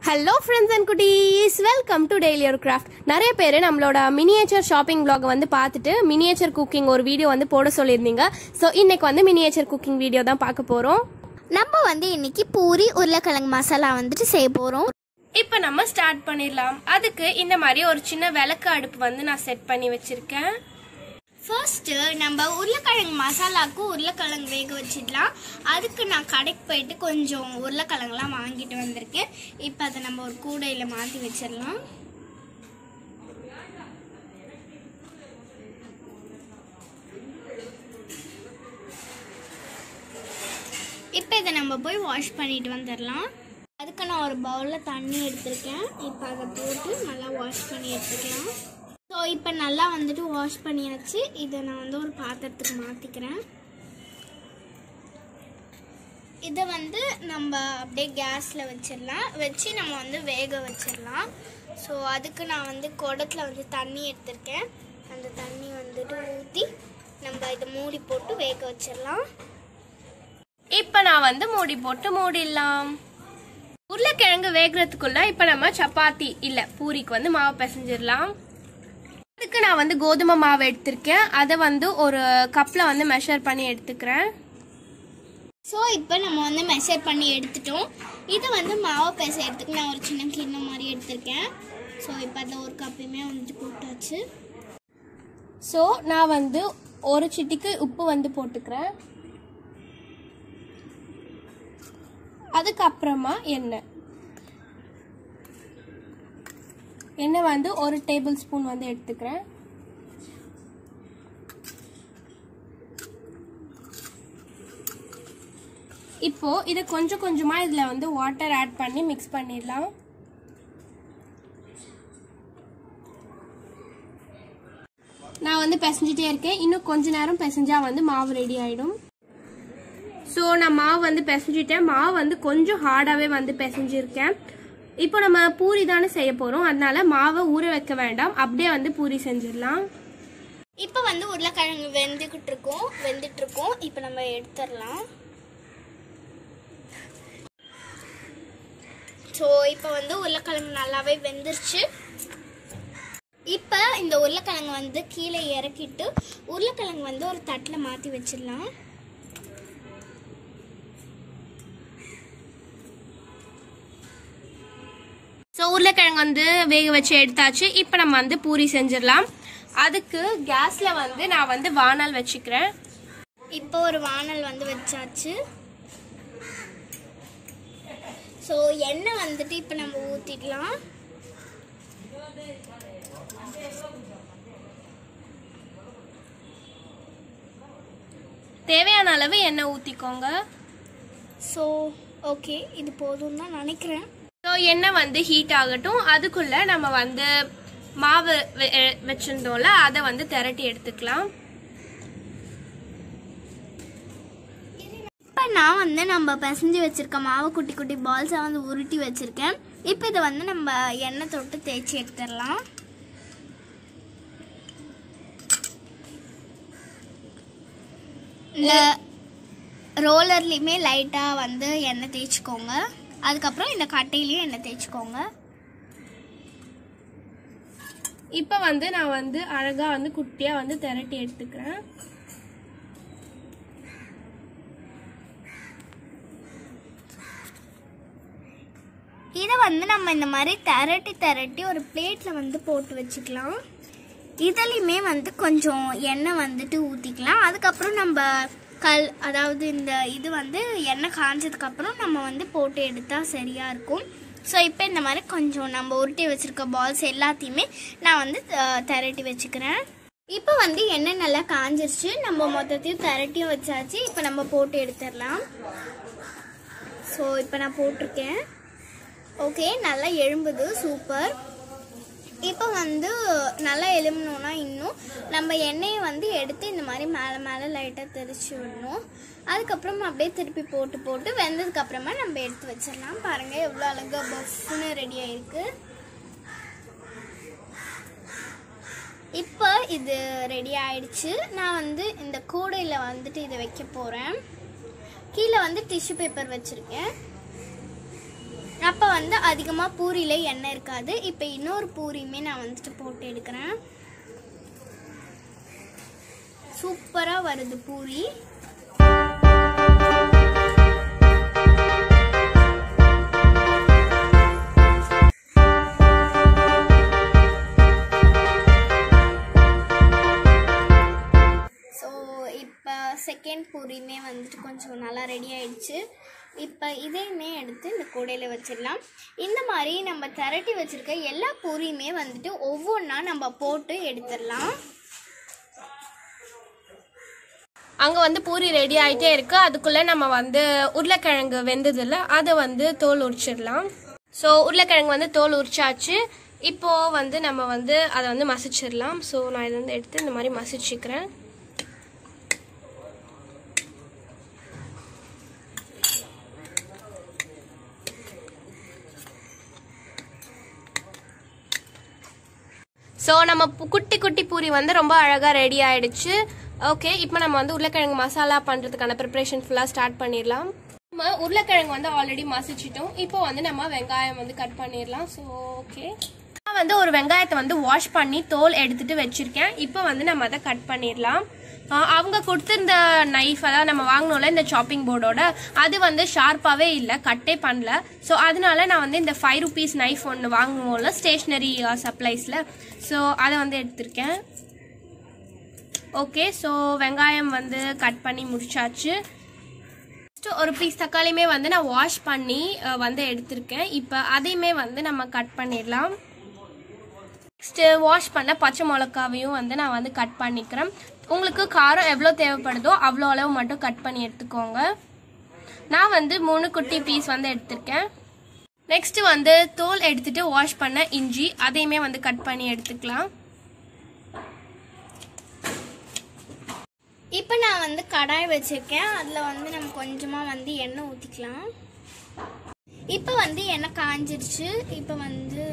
hello friends and குட்டீஸ் welcome to daily ஒரு craft நிறைய பேர் நம்மளோட மினியேச்சர் ஷாப்பிங் vlog வந்து பார்த்துட்டு மினியேச்சர் குக்கிங் ஒரு வீடியோ வந்து போட சொல்லியிருந்தீங்க ஸோ இன்னைக்கு வந்து மினியேச்சர் குக்கிங் வீடியோ தான் பார்க்க போகிறோம் நம்ம வந்து இன்னைக்கு பூரி உருளைக்கிழங்கு மசாலா வந்துட்டு செய்ய போகிறோம் இப்போ நம்ம ஸ்டார்ட் பண்ணிடலாம் அதுக்கு இந்த மாதிரி ஒரு சின்ன விளக்கு அடுப்பு வந்து நான் செட் பண்ணி வச்சிருக்கேன் ஃபர்ஸ்ட்டு நம்ம உருளைக்கிழங்கு மசாலாவுக்கு உருளைக்கிழங்கு வேக வச்சிடலாம் அதுக்கு நான் கடைக்கு போயிட்டு கொஞ்சம் உருளைக்கிழங்குலாம் வாங்கிட்டு வந்திருக்கேன் இப்போ அதை நம்ம ஒரு கூடையில் மாற்றி வச்சிடலாம் இப்போ இதை நம்ம போய் வாஷ் பண்ணிட்டு வந்துடலாம் அதுக்கு நான் ஒரு பவுலில் தண்ணி எடுத்திருக்கேன் இப்போ அதை போட்டு நல்லா வாஷ் பண்ணி எடுத்துக்கலாம் ஸோ இப்போ நல்லா வந்துட்டு வாஷ் பண்ணியாச்சு இதை நான் வந்து ஒரு பாத்திரத்துக்கு மாற்றிக்கிறேன் இதை வந்து நம்ம அப்படியே கேஸில் வச்சிடலாம் வச்சு நம்ம வந்து வேக வச்சிடலாம் ஸோ அதுக்கு நான் வந்து குடத்துல வந்து தண்ணி எடுத்திருக்கேன் அந்த தண்ணி வந்துட்டு ஊற்றி நம்ம இதை மூடி போட்டு வேக வச்சிடலாம் இப்போ நான் வந்து மூடி போட்டு மூடிடலாம் உருளைக்கிழங்கு வேகிறதுக்குள்ள இப்போ நம்ம சப்பாத்தி இல்லை பூரிக்கு வந்து மாவு பிசைஞ்சிடலாம் அதுக்கு நான் வந்து கோதுமை மாவு எடுத்திருக்கேன் அதை வந்து ஒரு கப்பில் வந்து மெஷர் பண்ணி எடுத்துக்கிறேன் ஸோ இப்போ நம்ம வந்து மெஷர் பண்ணி எடுத்துட்டோம் இது வந்து மாவு பிசைறதுக்கு நான் ஒரு சின்ன கிண்ணம் மாதிரி எடுத்திருக்கேன் ஸோ இப்போ அதில் ஒரு கப்பையுமே வந்துட்டு போட்டாச்சு ஸோ நான் வந்து ஒரு சிட்டிக்கு உப்பு வந்து போட்டுக்கிறேன் அதுக்கப்புறமா எண்ணெய் எண்ணெய் வந்து ஒரு டேபிள் ஸ்பூன் வந்து எடுத்துக்கிறேன் இப்போ இதை கொஞ்சம் கொஞ்சமா இதுல வந்து வாட்டர் ஆட் பண்ணி மிக்ஸ் பண்ணிடலாம் நான் வந்து பிசைஞ்சிட்டே இருக்கேன் இன்னும் கொஞ்ச நேரம் பிசைஞ்சா வந்து மாவு ரெடி ஆயிடும் ஸோ நான் மாவு வந்து பிசைஞ்சிட்டேன் மாவு வந்து கொஞ்சம் ஹார்டாகவே வந்து பிசைஞ்சிருக்கேன் இப்போ நம்ம பூரி தானே செய்ய போகிறோம் அதனால மாவை ஊற வைக்க வேண்டாம் அப்படியே வந்து பூரி செஞ்சிடலாம் இப்போ வந்து உருளைக்கிழங்கு வெந்துக்கிட்டு இருக்கோம் வெந்துட்டு இருக்கோம் இப்போ நம்ம எடுத்துடலாம் ஸோ இப்போ வந்து உருளைக்கிழங்கு நல்லாவே வெந்துருச்சு இப்போ இந்த உருளைக்கிழங்கு வந்து கீழே இறக்கிட்டு உருளைக்கிழங்கு வந்து ஒரு தட்டில் மாற்றி வச்சிடலாம் ஸோ உருளைக்கிழங்கு வந்து வேக வச்சு எடுத்தாச்சு இப்போ நம்ம வந்து பூரி செஞ்சிடலாம் அதுக்கு கேஸில் வந்து நான் வந்து வானல் வச்சுக்கிறேன் இப்போ ஒரு வானல் வந்து வச்சாச்சு ஸோ எண்ணெய் வந்துட்டு இப்போ நம்ம ஊற்றிடலாம் தேவையான அளவு எண்ணெய் ஊற்றிக்கோங்க ஸோ ஓகே இது போதும் தான் நினைக்கிறேன் ஸோ எண்ணெய் வந்து ஹீட் ஆகட்டும் அதுக்குள்ள நம்ம வந்து மாவு வெ- எ- வச்சிருந்தோம்ல அதை வந்து திரட்டி எடுத்துக்கலாம் இப்போ நான் வந்து நம்ம பிசைஞ்சு வச்சிருக்க மாவு குட்டி குட்டி பால்ஸை வந்து உருட்டி வச்சிருக்கேன் இப்போ இதை வந்து நம்ம எண்ணெய் தொட்டு தேய்ச்சி எடுத்துடலாம் இந்த ரோலர்லேயுமே லைட்டாக வந்து எண்ணெய் தேய்ச்சிக்கோங்க அதுக்கப்புறம் இந்த கட்டையிலையும் எண்ணெய் தேய்ச்சிக்கோங்க இப்போ வந்து நான் வந்து அழகா வந்து குட்டியா வந்து திரட்டி எடுத்துக்கிறேன் இதை வந்து நம்ம இந்த மாதிரி திரட்டி திரட்டி ஒரு பிளேட்டில் வந்து போட்டு வச்சுக்கலாம் இதுலேயுமே வந்து கொஞ்சம் எண்ணெய் வந்துட்டு ஊற்றிக்கலாம் அதுக்கப்புறம் நம்ம கல் அதாவது இந்த இது வந்து எண்ணெய் காஞ்சதுக்கப்புறம் நம்ம வந்து போட்டு எடுத்தால் சரியாக இருக்கும் ஸோ இப்போ இந்த மாதிரி கொஞ்சம் நம்ம உருட்டி வச்சுருக்க பால்ஸ் எல்லாத்தையுமே நான் வந்து அஹ், திரட்டி வச்சுக்கிறேன் இப்போ வந்து எண்ணெய் நல்லா காஞ்சிருச்சு நம்ம மொத்தத்தையும் திரட்டியும் வச்சாச்சு இப்போ நம்ம போட்டு எடுத்துடலாம் ஸோ இப்போ நான் போட்டிருக்கேன் ஓகே நல்லா எழும்புது சூப்பர் இப்போ வந்து நல்லா எலும்பணும்னா இன்னும் நம்ம எண்ணெயை வந்து எடுத்து இந்த மாதிரி மேலே மேலே லைட்டாக தெரிச்சு விடணும் அதுக்கப்புறம் அப்படியே திருப்பி போட்டு போட்டு வெந்ததுக்கு அப்புறமா நம்ம எடுத்து வச்சிடலாம் பாருங்கள் எவ்வளோ அழகாக பஃப்னு ரெடி ஆயிருக்கு இப்போ இது ரெடி ஆயிடுச்சு நான் வந்து இந்த கூடையில் வந்துட்டு இதை வைக்க போகிறேன் கீழே வந்து டிஷ்யூ பேப்பர் வச்சுருக்கேன் அப்போ வந்து அதிகமாக பூரியில் எண்ணெய் இருக்காது இப்போ இன்னொரு பூரியுமே நான் வந்துட்டு போட்டு எடுக்கிறேன் சூப்பராக வருது பூரி ஸோ இப்போ செகண்ட் பூரியுமே வந்துட்டு கொஞ்சம் நல்லா ரெடி ஆயிடுச்சு இப்போ இதையுமே எடுத்து இந்த கூடையில் வச்சிடலாம் இந்த மாதிரி நம்ம திரட்டி வச்சுருக்க எல்லா பூரியுமே வந்துட்டு ஒவ்வொன்றா நம்ம போட்டு எடுத்துடலாம் அங்கே வந்து பூரி ரெடி ஆகிட்டே இருக்கு அதுக்குள்ளே நம்ம வந்து உருளைக்கிழங்கு வெந்ததில்ல அதை வந்து தோல் உரிச்சிடலாம் ஸோ உருளைக்கிழங்கு வந்து தோல் உரிச்சாச்சு இப்போ வந்து நம்ம வந்து அதை வந்து மசிச்சிடலாம் ஸோ நான் இதை வந்து எடுத்து இந்த மாதிரி மசிச்சுக்கிறேன் ஸோ நம்ம பு- குட்டி குட்டி பூரி வந்து ரொம்ப அழகாக ரெடி ஆயிடுச்சு ஓகே இப்போ நம்ம வந்து உருளைக்கிழங்கு மசாலா பண்ணுறதுக்கான ப்ரிப்பரேஷன் ஃபுல்லாக ஸ்டார்ட் பண்ணிடலாம் நம்ம உருளைக்கிழங்கு வந்து ஆல்ரெடி மசிச்சிட்டோம் இப்போ வந்து நம்ம வெங்காயம் வந்து கட் பண்ணிடலாம் ஸோ ஓகே நான் வந்து ஒரு வெங்காயத்தை வந்து வாஷ் பண்ணி தோல் எடுத்துட்டு வச்சிருக்கேன் இப்போ வந்து நம்ம அதை கட் பண்ணிடலாம் ஆஹ் அவங்க கொடுத்திருந்த நைஃப் அதாவது நம்ம வாங்கினோம்ல இந்த சாப்பிங் போர்டோட அது வந்து ஷார்ப்பாகவே இல்லை கட்டே பண்ணல ஸோ அதனால நான் வந்து இந்த ஃபைவ் ருபீஸ் நைஃப் ஒன்று வாங்குவோம்ல ஸ்டேஷ்னரி சப்ளைஸில் ஸோ அதை வந்து எடுத்திருக்கேன் ஓகே ஸோ வெங்காயம் வந்து கட் பண்ணி முடிச்சாச்சு Next ஒரு பீஸ் தக்காளியுமே வந்து நான் வாஷ் பண்ணி அஹ், வந்து எடுத்திருக்கேன் இப்போ அதையுமே வந்து நம்ம கட் பண்ணிடலாம் நெக்ஸ்ட்டு வாஷ் பண்ண பச்சை மிளகாவையும் வந்து நான் வந்து கட் பண்ணிக்கிறேன் உங்களுக்கு காரம் எவ்வளோ தேவைப்படுதோ அவ்வளோ அளவு மட்டும் கட் பண்ணி எடுத்துக்கோங்க நான் வந்து மூணு குட்டி பீஸ் வந்து எடுத்திருக்கேன் நெக்ஸ்ட் வந்து தோல் எடுத்துட்டு வாஷ் பண்ண இஞ்சி அதையுமே வந்து கட் பண்ணி எடுத்துக்கலாம் இப்போ நான் வந்து கடாய் வச்சுருக்கேன் அதில் வந்து நம்ம கொஞ்சமாக வந்து எண்ணெய் ஊற்றிக்கலாம் இப்போ வந்து எண்ணெய் காஞ்சிருச்சு இப்போ வந்து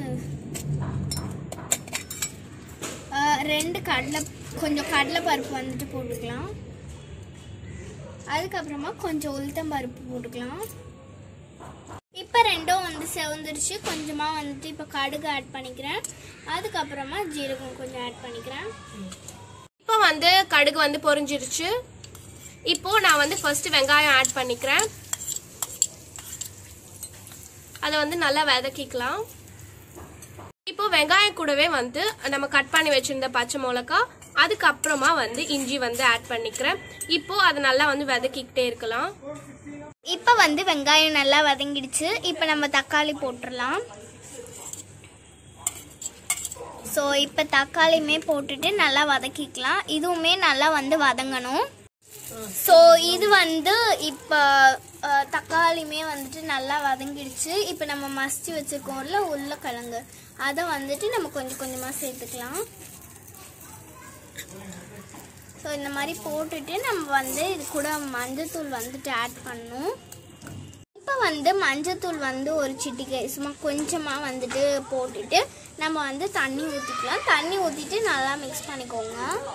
ஆஹ், ரெண்டு கடலை கொஞ்சம் கடலை பருப்பு வந்துட்டு போட்டுக்கலாம் அதுக்கப்புறமா கொஞ்சம் உளுத்தம் பருப்பு போட்டுக்கலாம் இப்போ ரெண்டும் வந்து செவந்துருச்சு கொஞ்சமாக வந்துட்டு இப்போ கடுகு ஆட் பண்ணிக்கிறேன் அதுக்கப்புறமா ஜீரகம் கொஞ்சம் ஆட் பண்ணிக்கிறேன் இப்போ வந்து கடுகு வந்து பொரிஞ்சிருச்சு இப்போ நான் வந்து ஃபர்ஸ்ட் வெங்காயம் ஆட் பண்ணிக்கிறேன் அதை வந்து நல்லா வதக்கிக்கலாம் இப்போ வெங்காயம் கூடவே வந்து நம்ம கட் பண்ணி வச்சிருந்த பச்சை மிளகா அதுக்கப்புறமா வந்து இஞ்சி வந்து ஆட் பண்ணிக்கிறேன் இப்போ அதை நல்லா வந்து வதக்கிக்கிட்டே இருக்கலாம் இப்போ வந்து வெங்காயம் நல்லா வதங்கிடுச்சு இப்போ நம்ம தக்காளி போட்டுடலாம் ஸோ இப்போ தக்காளியுமே போட்டுட்டு நல்லா வதக்கிக்கலாம் இதுவுமே நல்லா வந்து வதங்கணும் ஸோ இது வந்து இப்போ அஹ், தக்காளியுமே வந்துட்டு நல்லா வதங்கிடுச்சு இப்போ நம்ம மசிச்சு வச்சுருக்கோம்ல உருளைக்கிழங்கு அதை வந்துட்டு நம்ம கொஞ்சம் கொஞ்சமாக சேர்த்துக்கலாம் ஸோ இந்த மாதிரி போட்டுட்டு நம்ம வந்து இது கூட மஞ்சத்தூள் வந்துட்டு ஆட் பண்ணணும் இப்போ வந்து மஞ்சத்தூள் வந்து ஒரு சிட்டிகை சும்மா கொஞ்சமாக வந்துட்டு போட்டுட்டு நம்ம வந்து தண்ணி ஊற்றிக்கலாம் தண்ணி ஊற்றிட்டு நல்லா மிக்ஸ் பண்ணிக்கோங்க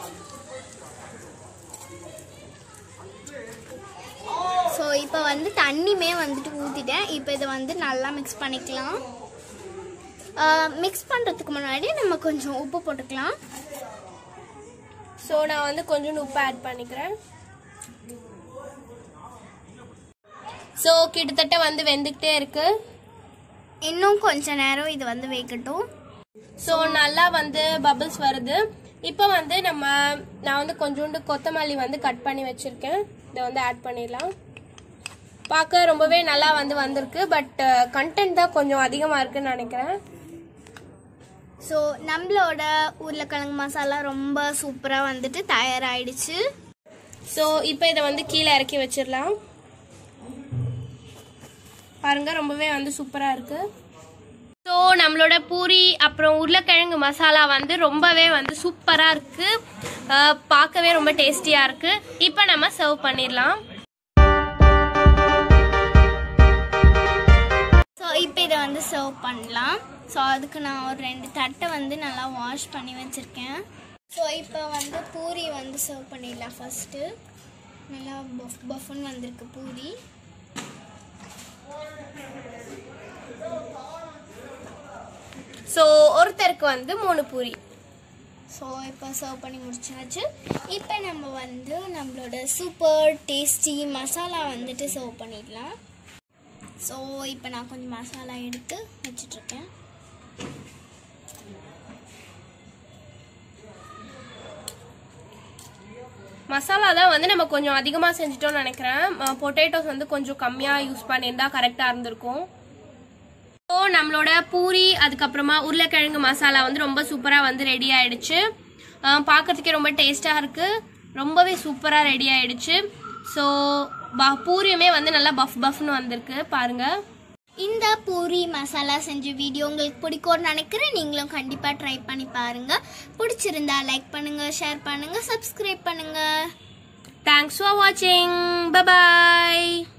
ஸோ இப்போ வந்து தண்ணியுமே வந்துட்டு ஊற்றிட்டேன் இப்போ இதை வந்து நல்லா மிக்ஸ் பண்ணிக்கலாம் மிக்ஸ் பண்ணுறதுக்கு முன்னாடி நம்ம கொஞ்சம் உப்பு போட்டுக்கலாம் ஸோ நான் வந்து கொஞ்சம் உப்பு ஆட் பண்ணிக்கிறேன் ஸோ கிட்டத்தட்ட வந்து வெந்துக்கிட்டே இருக்கு இன்னும் கொஞ்ச நேரம் இது வந்து வேகட்டும் ஸோ நல்லா வந்து பபிள்ஸ் வருது இப்போ வந்து நம்ம நான் வந்து கொஞ்சோண்டு கொத்தமல்லி வந்து கட் பண்ணி வச்சிருக்கேன் இதை வந்து ஆட் பண்ணிடலாம் பார்க்க ரொம்பவே நல்லா வந்து வந்திருக்கு பட் கண்டென்ட் தான் கொஞ்சம் அதிகமாக இருக்குன்னு நினைக்கிறேன் ஸோ நம்மளோட உருளைக்கிழங்கு மசாலா ரொம்ப சூப்பராக வந்துட்டு தயாராகிடுச்சு ஸோ இப்போ இதை வந்து கீழே இறக்கி வச்சிடலாம் பாருங்க ரொம்பவே வந்து சூப்பராக இருக்கு ஸோ நம்மளோட பூரி அப்புறம் உருளைக்கிழங்கு மசாலா வந்து ரொம்பவே வந்து சூப்பராக இருக்கு அஹ், பார்க்கவே ரொம்ப டேஸ்டியாக இருக்கு இப்போ நம்ம சர்வ் பண்ணிடலாம் ஸோ இப்போ இதை வந்து சர்வ் பண்ணலாம் ஸோ அதுக்கு நான் ஒரு ரெண்டு தட்டை வந்து நல்லா வாஷ் பண்ணி வச்சுருக்கேன் ஸோ இப்போ வந்து பூரி வந்து சர்வ் பண்ணிடலாம் ஃபஸ்ட்டு நல்லா பஃப் பஃப்னு வந்திருக்கு பூரி ஸோ ஒருத்தருக்கு வந்து மூணு பூரி ஸோ இப்போ சர்வ் பண்ணி முடிச்சாச்சு இப்போ நம்ம வந்து நம்மளோட சூப்பர் டேஸ்டி மசாலா வந்துட்டு சர்வ் பண்ணிடலாம் ஸோ இப்போ நான் கொஞ்சம் மசாலா எடுத்து வச்சிட்ருக்கேன் மசாலா தான் வந்து நம்ம கொஞ்சம் அதிகமாக செஞ்சிட்டோம்னு நினைக்கிறேன் பொட்டேட்டோஸ் வந்து கொஞ்சம் கம்மியாக யூஸ் பண்ணியிருந்தா கரெக்டாக இருந்திருக்கும் ஸோ நம்மளோட பூரி அதுக்கப்புறமா உருளைக்கிழங்கு மசாலா வந்து ரொம்ப சூப்பராக வந்து ரெடி ஆயிடுச்சு பார்க்கறதுக்கே ரொம்ப டேஸ்ட்டாக இருக்குது ரொம்பவே சூப்பராக ரெடி ஆயிடுச்சு ஸோ பூரியுமே வந்து நல்லா பஃப் பஃப்னு வந்திருக்கு பாருங்கள் இந்த பூரி மசாலா செஞ்ச வீடியோ உங்களுக்கு பிடிக்கும்னு நினைக்கிறேன் நீங்களும் கண்டிப்பாக ட்ரை பண்ணி பாருங்கள் பிடிச்சிருந்தா லைக் பண்ணுங்கள் ஷேர் பண்ணுங்கள் சப்ஸ்கிரைப் பண்ணுங்கள் தேங்க்ஸ் ஃபார் வாட்சிங் பபாய்